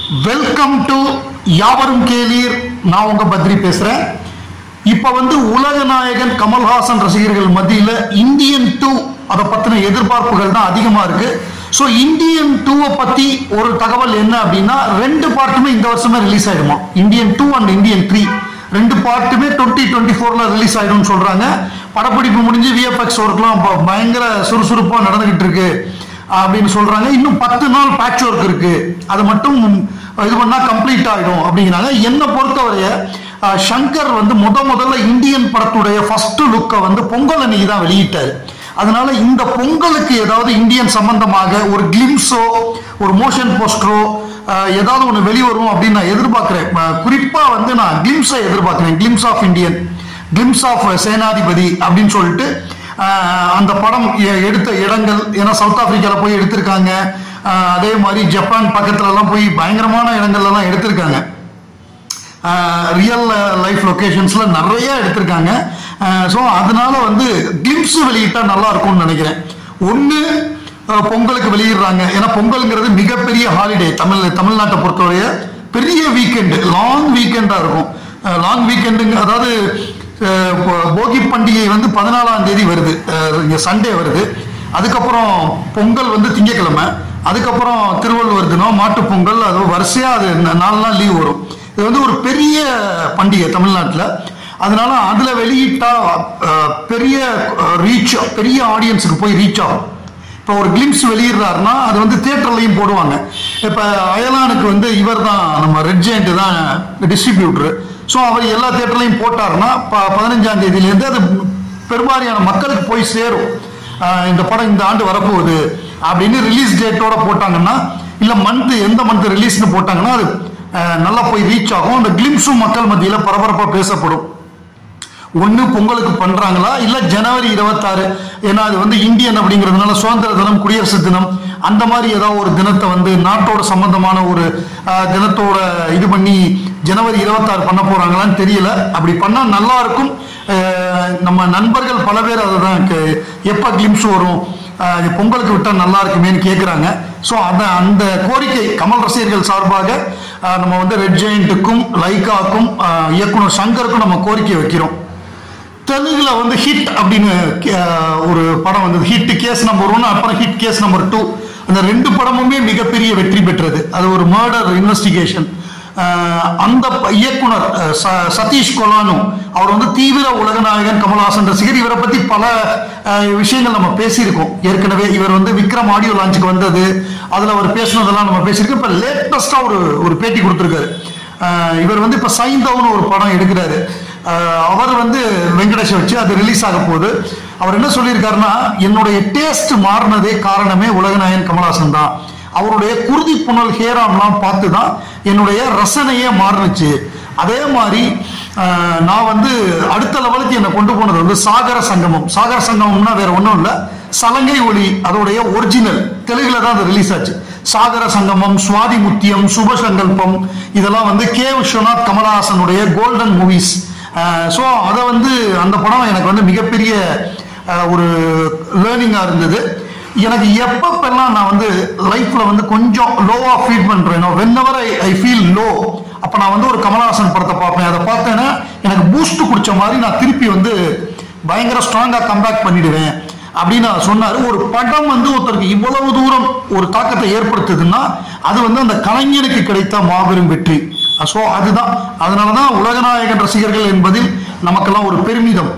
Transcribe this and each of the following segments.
welcome to யாவரும் கேளீர் நான் உங்க பத்ரி பேசுறேன் இப்ப வந்து உலக நாயகன் கமல்ஹாசன் ரசிகர்கள் மத்தியில இந்தியன் டூ அதை பத்தின எதிர்பார்ப்புகள் தான் அதிகமா இருக்கு ஸோ இந்தியன் டூவை பத்தி ஒரு தகவல் என்ன அப்படின்னா ரெண்டு பார்ட்டுமே இந்த வருஷமே ரிலீஸ் ஆயிடுமா Indian two and Indian three ரெண்டு பார்ட்டுமே டுவெண்ட்டி டுவெண்ட்டி ஃபோர்ல ரிலீஸ் ஆயிடும்னு சொல்றாங்க படப்பிடிப்பு முடிஞ்சு விஎஃப்எக்ஸ் ஒர்க்லாம் இப்போ பயங்கர சுறுசுறுப்பாக நடந்துகிட்டு இருக்கு அப்படின்னு சொல்றாங்க இன்னும் பத்து நாள் பேட்ச் ஒர்க் இருக்கு அது மட்டும் இது பண்ணா கம்ப்ளீட் ஆயிடும் அப்படிங்கிறாங்க என்னை பொறுத்தவரைய அஹ், சங்கர் வந்து முத முதல்ல இந்தியன் படத்துடைய ஃபர்ஸ்ட் லுக்கை வந்து பொங்கல் அன்னைக்கு தான் வெளியிட்டாரு அதனால இந்த பொங்கலுக்கு ஏதாவது இந்தியன் சம்பந்தமாக ஒரு கிளிம்ஸோ ஒரு மோஷன் போஸ்டரோ ஏதாவது ஒன்று வெளிவரும் அப்படின்னு நான் எதிர்பார்க்கிறேன் அஹ், குறிப்பா வந்து நான் கிளிம்ஸை எதிர்பார்க்கிறேன் glimpse of Indian glimpse of Senapathy அப்படின்னு சொல்லிட்டு ஆஹ் அந்த படம் எ- எடுத்த இடங்கள் ஏன்னா சவுத் ஆப்பிரிக்கால போய் எடுத்திருக்காங்க ஆஹ் அதே மாதிரி ஜப்பான் பக்கத்துல எல்லாம் போய் பயங்கரமான இடங்கள்ல எல்லாம் எடுத்திருக்காங்க ரியல் லைஃப் லொகேஷன்ஸ்ல நிறைய எடுத்திருக்காங்க ஸோ அதனால வந்து கிளிம்ஸ் வெளியிட்டா நல்லா இருக்கும்னு நினைக்கிறேன் ஒன்று பொங்கலுக்கு வெளியிடுறாங்க ஏன்னா பொங்கல்ங்கிறது மிகப்பெரிய ஹாலிடே தமிழ் தமிழ்நாட்டை பொறுத்தவரைய பெரிய வீக்கெண்டு லாங் வீக்கெண்டாக இருக்கும் லாங் வீக்கெண்டுங்க அதாவது அஹ், இப்போ போகி பண்டிகை வந்து பதினாலாம் தேதி வருது அஹ், இங்க சண்டே வருது அதுக்கப்புறம் பொங்கல் வந்து திங்கக்கிழமை அதுக்கப்புறம் திருவள்ளுவர் தினம் மாட்டுப் பொங்கல் அது வரிசையா அது ந- நாலு நாள் லீவ் வரும் இது வந்து ஒரு பெரிய பண்டிகை தமிழ்நாட்டில் அதனால அதுல வெளியிட்டா அஹ், பெரிய ரீச் பெரிய ஆடியன்ஸுக்கு போய் ரீச் ஆகும் இப்போ ஒரு கிளிம்ஸ் வெளியிடுறாருன்னா அது வந்து தியேட்டர்லையும் போடுவாங்க இப்போ அயலானுக்கு வந்து இவர் தான் நம்ம ரெட் ஜெயண்ட் தான் டிஸ்ட்ரிபியூட்டர் ஸோ அவர் எல்லா தியேட்டர்லையும் போட்டாருன்னா ப பதினஞ்சாம் தேதியிலேருந்து அது பெரும்பாலான மக்களுக்கு போய் சேரும் ஆஹ் இந்த படம் இந்த ஆண்டு வரப்போகுது அப்படின்னு ரிலீஸ் டேட்டோட போட்டாங்கன்னா இல்லை மந்த் எந்த மந்த் ரிலீஸ்னு போட்டாங்கன்னா அது ஆஹ் நல்லா போய் ரீச் ஆகும் அந்த கிளிம்ஸும் மக்கள் மத்தியில் பரபரப்பாக பேசப்படும் ஒன்று பொங்கலுக்கு பண்றாங்களா இல்ல ஜனவரி இருபத்தாறு ஏன்னா அது வந்து இந்தியன் அப்படிங்கிறதுனால சுதந்திர தினம் குடியரசு தினம் அந்த மாதிரி ஏதாவது ஒரு தினத்தை வந்து நாட்டோட சம்பந்தமான ஒரு ஆஹ், தினத்தோட இது பண்ணி ஜனவரி இருபத்தாறு பண்ண போறாங்களான்னு தெரியல அப்படி பண்ணா நல்லா இருக்கும் ஆஹ், நம்ம நண்பர்கள் பல பேர் அதை தான் எப்ப கிளிம்ஸ் வரும் ஆஹ், இது பொங்கலுக்கு விட்டா நல்லா இருக்குமேன்னு கேட்குறாங்க ஸோ அந்த அந்த கோரிக்கை கமல் ரசிகர்கள் சார்பாக ஆஹ், நம்ம வந்து ரெட் ஜெயிண்ட்டுக்கும் லைக்காக்கும் ஆஹ், இயக்குனர் சங்கருக்கும் நம்ம கோரிக்கை வைக்கிறோம் தெலுங்குல வந்து ஹிட் அப்படின்னு அஹ், ஒரு படம் வந்தது ஹிட் கேஸ் நம்பர் ஒன் அப்புறம் ஹிட் கேஸ் நம்பர் டூ அந்த ரெண்டு படமுமே மிகப்பெரிய வெற்றி பெற்றது அது ஒரு மர்டர் இன்வெஸ்டிகேஷன் அந்த ப- இயக்குனர் அஹ், ச- சதீஷ் கொலானு அவர் வந்து தீவிர உலகநாயகன் கமல்ஹாசன் ரசிகர் இவரை பத்தி பல அஹ், விஷயங்கள் நம்ம பேசியிருக்கோம் ஏற்கனவே இவர் வந்து விக்ரம் ஆடியோ லான்ச்சுக்கு வந்தது அதுல அவர் பேசினதெல்லாம் நம்ம பேசியிருக்கோம் இப்ப லேட்டஸ்டா ஒரு ஒரு பேட்டி கொடுத்திருக்காரு அஹ், இவர் வந்து இப்ப சைந்தவ்னு ஒரு படம் எடுக்கிறாரு அஹ் அவர் வந்து வெங்கடேஷை வச்சு அது ரிலீஸ் ஆக போகுது அவர் என்ன சொல்லியிருக்காருன்னா என்னுடைய டேஸ்ட் மாறினதே காரணமே உலகநாயகன் கமல்ஹாசன் தான் அவருடைய குருதி புனல் ஹேராம்லாம் பார்த்து தான் என்னுடைய ரசனையே மாறுனுச்சு அதே மாதிரி அஹ், நான் வந்து அடுத்த லெவலுக்கு என்னை கொண்டு போனது வந்து சாகர சங்கமம் சாகர சங்கமம்னா வேற ஒன்றும் இல்லை சலங்கை ஒளி அதோடைய ஒரிஜினல் தெலுங்குல தான் அது ரிலீஸ் ஆச்சு சாகர சங்கமம் சுவாதி முத்தியம் சுபசங்கல்பம் இதெல்லாம் வந்து கே விஸ்வநாத் கமலஹாசனுடைய கோல்டன் மூவிஸ் ஸோ அதை வந்து அந்த படம் எனக்கு வந்து மிகப்பெரிய அஹ், ஒரு லேர்னிங்காக இருந்தது எனக்கு எப்பப்பெல்லாம் நான் வந்து லைஃப்ல வந்து கொஞ்சம் லோவா ஃபீல் பண்றேனோ whenever I I feel low அப்போ நான் வந்து ஒரு கமலஹாசன் படத்தை பார்ப்பேன் அதை பார்த்தேன்னா எனக்கு பூஸ்ட் குடிச்ச மாதிரி நான் திருப்பி வந்து பயங்கர ஸ்ட்ராங்கா கம்பேக் பண்ணிடுவேன் அப்படின்னு அவர் சொன்னாரு ஒரு படம் வந்து ஒருத்தருக்கு இவ்வளவு தூரம் ஒரு தாக்கத்தை ஏற்படுத்துதுன்னா அது வந்து அந்த கலைஞனுக்கு கிடைத்த மாபெரும் வெற்றி ஸோ அதுதான் அதனால தான் உலகநாயகன் ரசிகர்கள் என்பதில் நமக்கெல்லாம் ஒரு பெருமிதம்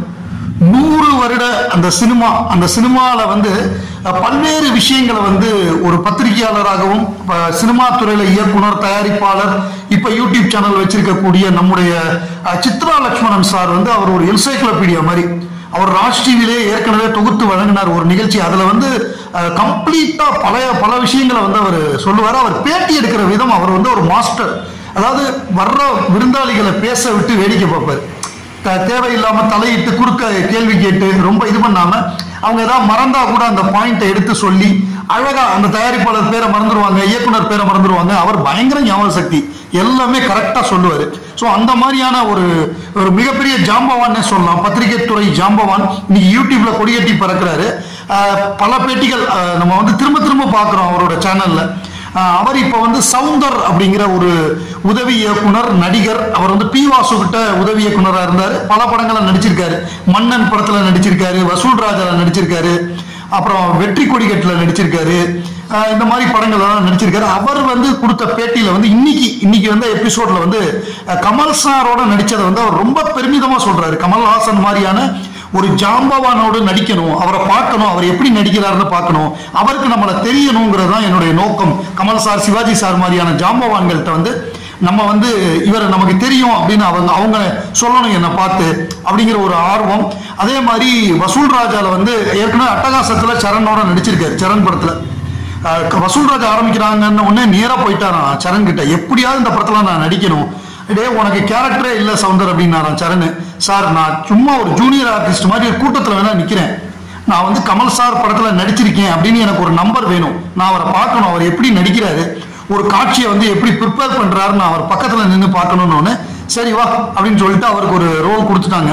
நூறு வருட அந்த சினிமா அந்த சினிமாவில் வந்து அஹ், பல்வேறு விஷயங்களை வந்து ஒரு பத்திரிகையாளராகவும் அஹ், சினிமா துறையில இயக்குனர் தயாரிப்பாளர் இப்ப யூடியூப் சேனல் வச்சிருக்கக்கூடிய நம்முடைய அஹ், சித்ரா லட்சுமணன் சார் வந்து அவர் ஒரு என்சைக்ளோபீடியா மாதிரி அவர் ராஜ் டிவிலே ஏற்கனவே தொகுத்து வழங்கினார் ஒரு நிகழ்ச்சி அதுல வந்து கம்ப்ளீட்டா பழைய பல விஷயங்களை வந்து அவர் சொல்லுவார் அவர் பேட்டி எடுக்கிற விதம் அவர் வந்து ஒரு மாஸ்டர் அதாவது வர்ற விருந்தாளிகளை பேச விட்டு வேடிக்கை பார்ப்பார் த- தேவையில்லாம தலையிட்டு குறுக்க கேள்வி கேட்டு ரொம்ப இது பண்ணாம அவங்க ஏதாவது மறந்தா கூட அந்த பாயிண்ட்டை எடுத்து சொல்லி அழகா அந்த தயாரிப்பாளர் பேரை மறந்துடுவாங்க இயக்குனர் பேரை மறந்துடுவாங்க அவர் பயங்கர ஞாபக சக்தி எல்லாமே கரெக்டா சொல்லுவாரு ஸோ அந்த மாதிரியான ஒரு ஒரு மிகப்பெரிய ஜாம்பவான்னே சொல்லலாம் பத்திரிகை துறை ஜாம்பவான் இன்னைக்கு யூடியூப்ல கொடியேற்றி பறக்கிறாரு அஹ், பல பேட்டிகள் அஹ், நம்ம வந்து திரும்ப திரும்ப பார்க்குறோம் அவரோட சேனல்ல ஆஹ் அவர் இப்போ வந்து சவுந்தர் அப்படிங்கிற ஒரு உதவி இயக்குனர் நடிகர் அவர் வந்து பி வாசு கிட்ட உதவி இயக்குனராக இருந்தார் பல படங்களை நடிச்சிருக்காரு மன்னன் படத்துல நடிச்சிருக்காரு வசூல் ராஜால நடிச்சிருக்காரு அப்புறம் வெற்றி கொடிக்கட்டுல நடிச்சிருக்காரு ஆஹ் இந்த மாதிரி படங்கள் எல்லாம் நடிச்சிருக்காரு அவர் வந்து கொடுத்த பேட்டியில வந்து இன்னைக்கு இன்னைக்கு வந்து எபிசோட்ல வந்து அஹ், கமல் சாரோட நடிச்சதை வந்து அவர் ரொம்ப பெருமிதமா சொல்றாரு கமல்ஹாசன் மாதிரியான ஒரு ஜாம்பவானோடு நடிக்கணும் அவரை பார்க்கணும் அவர் எப்படி நடிக்கிறாருன்னு பார்க்கணும் அவருக்கு நம்மளை தெரியணுங்கிறது தான் என்னுடைய நோக்கம் கமல் சார் சிவாஜி சார் மாதிரியான ஜாம்பவான்கள்ட்ட வந்து நம்ம வந்து இவர் நமக்கு தெரியும் அப்படின்னு அவங்க அவங்க சொல்லணும் என்னை பார்த்து அப்படிங்கிற ஒரு ஆர்வம் அதே மாதிரி வசூல் ராஜால வந்து ஏற்கனவே அட்டகாசத்துல சரணோட நடிச்சிருக்காரு சரண் படத்துல அஹ் வசூல் ராஜா ஆரம்பிக்கிறாங்கன்னு உடனே நேரா போயிட்டாராம் சரண் கிட்ட எப்படியாவது இந்த படத்துல நான் நடிக்கணும் டே உனக்கு கேரக்டரே இல்லை சவுந்தர் அப்படின்னாராம் சரண் சார் நான் சும்மா ஒரு ஜூனியர் ஆர்டிஸ்ட் மாதிரி ஒரு கூட்டத்தில் வேணா நிற்கிறேன் நான் வந்து கமல் சார் படத்தில் நடிச்சிருக்கேன் அப்படின்னு எனக்கு ஒரு நம்பர் வேணும் நான் அவரை பார்க்கணும் அவர் எப்படி நடிக்கிறாரு ஒரு காட்சியை வந்து எப்படி ப்ரிப்பேர் பண்ணுறாருன்னு அவர் பக்கத்தில் நின்று பார்க்கணும்னு ஒன்று சரி வா அப்படின்னு சொல்லிட்டு அவருக்கு ஒரு ரோல் கொடுத்துட்டாங்க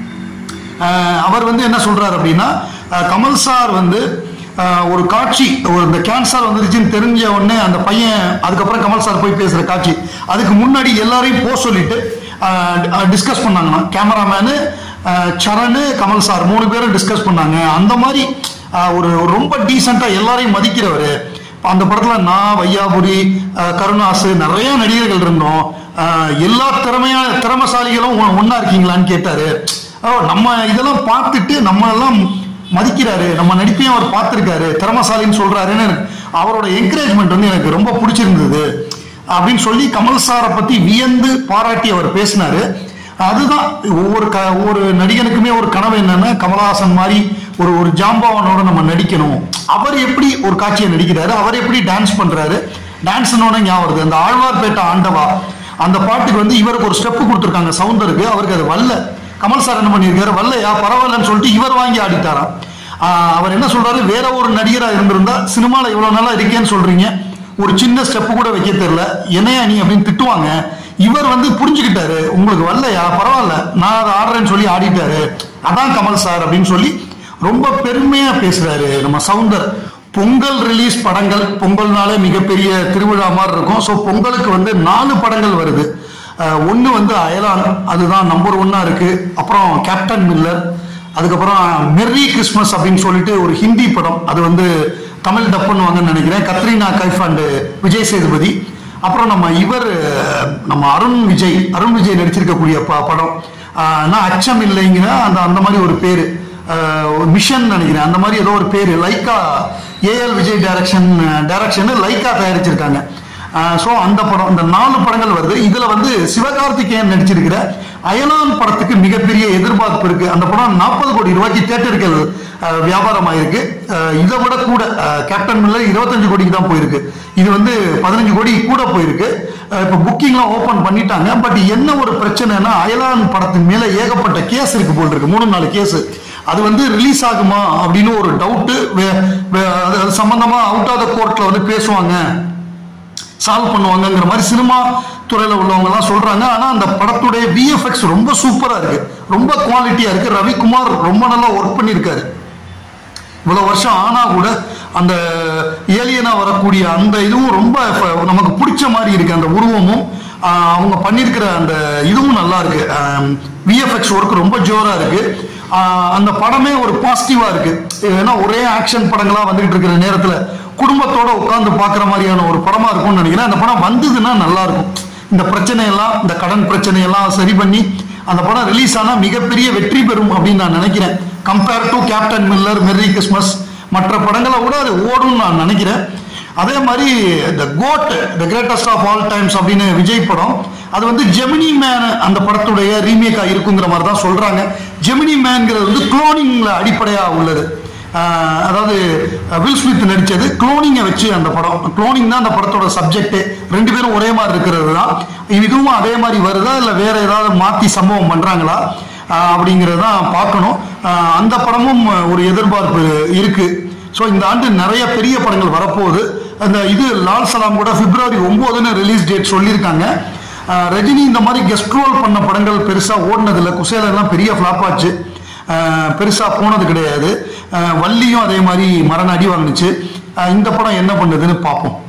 அஹ் அவர் வந்து என்ன சொல்றாரு அப்படின்னா அஹ் கமல் சார் வந்து அஹ் ஒரு காட்சி ஒரு இந்த கேன்சர் வந்துருச்சுன்னு தெரிஞ்ச உடனே அந்த பையன் அதுக்கப்புறம் கமல் சார் போய் பேசுற காட்சி அதுக்கு முன்னாடி எல்லாரையும் போக சொல்லிட்டு டிஸ்கஸ் பண்ணாங்கண்ணா கேமராமேனு சரணு கமல் சார் மூணு பேரும் டிஸ்கஸ் பண்ணாங்க அந்த மாதிரி அஹ் ஒரு ஒரு ரொம்ப டீசெண்டா எல்லாரையும் மதிக்கிறவர் அந்த படத்துல நான் வையாபுரி அஹ் கருணாசு நிறைய நடிகர்கள் இருந்தோம் அஹ் எல்லா திறமையா திறமசாலிகளும் ஒ- ஒண்ணா இருக்கீங்களான்னு கேட்டாரு ஓ நம்ம இதெல்லாம் பார்த்துட்டு நம்ம எல்லாம் மதிக்கிறாரு நம்ம நடிப்பையும் அவர் பார்த்துருக்காரு திறமசாலின்னு சொல்றாருன்னு எனக்கு அவரோட என்கரேஜ்மெண்ட் வந்து எனக்கு ரொம்ப பிடிச்சிருந்தது அப்படின்னு சொல்லி கமல் சாரை பத்தி வியந்து பாராட்டி அவர் பேசினாரு அதுதான் ஒவ்வொரு க ஒவ்வொரு நடிகனுக்குமே ஒரு கனவு என்னன்னா கமலஹாசன் மாதிரி ஒரு ஒரு ஜாம்பவானோட நம்ம நடிக்கணும் அவர் எப்படி ஒரு காட்சியை நடிக்கிறாரு அவர் எப்படி டான்ஸ் பண்றாரு டான்ஸ்னோட ஞாபகம் வருது அந்த ஆழ்வார்பேட்டை ஆண்டவா அந்த பாட்டுக்கு வந்து இவருக்கு ஒரு ஸ்டெப் கொடுத்துருக்காங்க சவுந்தருக்கு அவருக்கு அது வல்ல கமல் சார் என்ன பண்ணியிருக்காரு வல்லையா பரவாயில்லன்னு சொல்லிட்டு இவர் வாங்கி ஆடிட்டாராம் ஆஹ் அவர் என்ன சொல்றாரு வேற ஒரு நடிகரா இருந்திருந்தா சினிமால இவ்வளவு நாளா இருக்கேன்னு சொல்றீங்க ஒரு சின்ன ஸ்டெப் கூட வைக்க தெரியல என்னையா நீ அப்படின்னு திட்டுவாங்க இவர் வந்து புரிஞ்சுக்கிட்டாரு உங்களுக்கு வரலையா பரவாயில்ல நான் அதை ஆடுறேன்னு சொல்லி ஆடிட்டாரு அதான் கமல் சார் அப்படின்னு சொல்லி ரொம்ப பெருமையா பேசுறாரு நம்ம சவுந்தர் பொங்கல் ரிலீஸ் படங்கள் பொங்கல்னாலே மிகப்பெரிய திருவிழா மாதிரி இருக்கும் ஸோ பொங்கலுக்கு வந்து நாலு படங்கள் வருது ஒன்று வந்து அயலான் அதுதான் நம்பர் ஒன்னா இருக்கு அப்புறம் கேப்டன் மில்லர் அதுக்கப்புறம் மெர்ரி கிறிஸ்மஸ் அப்படின்னு சொல்லிட்டு ஒரு ஹிந்தி படம் அது வந்து தமிழ் டப் பண்ணுவாங்கன்னு நினைக்கிறேன் கத்ரீனா கைஃப் அண்ட் விஜய் சேதுபதி அப்புறம் நம்ம இவர் நம்ம அருண் விஜய் அருண் விஜய் நடிச்சிருக்கக்கூடிய ப- படம் ஆஹ் நான் அச்சம் இல்லைங்கிற அந்த அந்த மாதிரி ஒரு பேர் மிஷன் நினைக்கிறேன் அந்த மாதிரி ஏதோ ஒரு பேர் Lyca AL Vijay direction direction Lyca தயாரிச்சிருக்காங்க ஸோ அந்த படம் இந்த நாலு படங்கள் வருது இதுல வந்து சிவகார்த்திகேயன் நடிச்சிருக்கிற அயலான் படத்துக்கு மிகப்பெரிய எதிர்பார்ப்பு இருக்கு அந்த படம் நாற்பது கோடி ரூபாய்க்கு தேட்டர்கள் வியாபாரம் ஆயிருக்கு அஹ் இதை விட கூட அஹ் கேப்டன் மில்லர் இருபத்தஞ்சு கோடிக்கு தான் போயிருக்கு இது வந்து பதினஞ்சு கோடி கூட போயிருக்கு அஹ் இப்போ புக்கிங்லாம் ஓப்பன் பண்ணிட்டாங்க பட் என்ன ஒரு பிரச்சனைனா அயலான் படத்தின் மேல ஏகப்பட்ட கேஸ் இருக்கு போல் இருக்கு மூணு நாலு கேஸ் அது வந்து ரிலீஸ் ஆகுமா அப்படின்னு ஒரு டவுட்டு அது சம்பந்தமா அவுட் ஆஃப் த கோர்ட்ல வந்து பேசுவாங்க சால்வ் பண்ணுவாங்கங்கிற மாதிரி சினிமா துறையில உள்ளவங்க எல்லாம் சொல்றாங்க ஆனா அந்த படத்துடைய விஎஃப்எக்ஸ் ரொம்ப சூப்பரா இருக்கு ரொம்ப குவாலிட்டியா இருக்கு ரவிக்குமார் ரொம்ப நல்லா ஒர்க் பண்ணியிருக்காரு இவ்வளவு வருஷம் ஆனா கூட அந்த ஏலியனா வரக்கூடிய அந்த இதுவும் ரொம்ப இப்ப நமக்கு பிடிச்ச மாதிரி இருக்கு அந்த உருவமும் ஆஹ் அவங்க பண்ணியிருக்கிற அந்த இதுவும் நல்லா இருக்கு விஎஃப்எக்ஸ் ஒர்க் ரொம்ப ஜோரா இருக்கு ஆஹ் அந்த படமே ஒரு பாசிட்டிவா இருக்கு ஏன்னா ஒரே ஆக்ஷன் படங்களா வந்துகிட்டு இருக்கிற நேரத்துல குடும்பத்தோட உட்கார்ந்து பார்க்குற மாதிரியான ஒரு படமா இருக்கும்னு நினைக்கிறேன் அந்த படம் வந்ததுன்னா நல்லா இருக்கும் இந்த பிரச்சனையெல்லாம் இந்த கடன் பிரச்சனையெல்லாம் சரி பண்ணி அந்த படம் ரிலீஸ் ஆனா மிகப்பெரிய வெற்றி பெறும் அப்படின்னு நான் நினைக்கிறேன் compare to Captain Miller Merry Christmas மற்ற படங்களை விட அது ஓடும்னு நான் நினைக்கிறேன் அதே மாதிரி the GOAT the greatest of all times அப்படின்னு விஜய் படம் அது வந்து ஜெமினி மேன் அந்த படத்துடைய ரீமேக்கா இருக்குங்கிற மாதிரி தான் சொல்றாங்க ஜெமினி மேன்ங்கிறது வந்து குளோனிங்ல அடிப்படையா உள்ளது ஆஹ் அதாவது வில் ஸ்மித் நடிச்சது குளோனிங்கை வச்சு அந்த படம் குளோனிங் தான் அந்த படத்தோட சப்ஜெக்ட் ரெண்டு பேரும் ஒரே மாதிரி இருக்கிறது தான் இதுவும் அதே மாதிரி வருதா இல்லை வேற ஏதாவது மாத்தி சம்பவம் பண்றாங்களா ஆஹ் அப்படிங்கிறது தான் பார்க்கணும் ஆஹ் அந்த படமும் ஒரு எதிர்பார்ப்பு இருக்கு ஸோ இந்த ஆண்டு நிறைய பெரிய படங்கள் வரப்போகுது அந்த இது லால் சலாம் கூட பிப்ரவரி ஒன்பதுன்னு ரிலீஸ் டேட் சொல்லியிருக்காங்க ஆஹ் ரஜினி இந்த மாதிரி கெஸ்ட் ரோல் பண்ண படங்கள் பெருசா ஓடினதில்ல குசேல எல்லாம் பெரிய ஃபிளாப் ஆச்சு ஆஹ் பெருசா போனது கிடையாது ஆஹ் வள்ளியும் அதே மாதிரி மரண அடி வாங்குனுச்சு ஆஹ் இந்த படம் என்ன பண்ணுதுன்னு பார்ப்போம்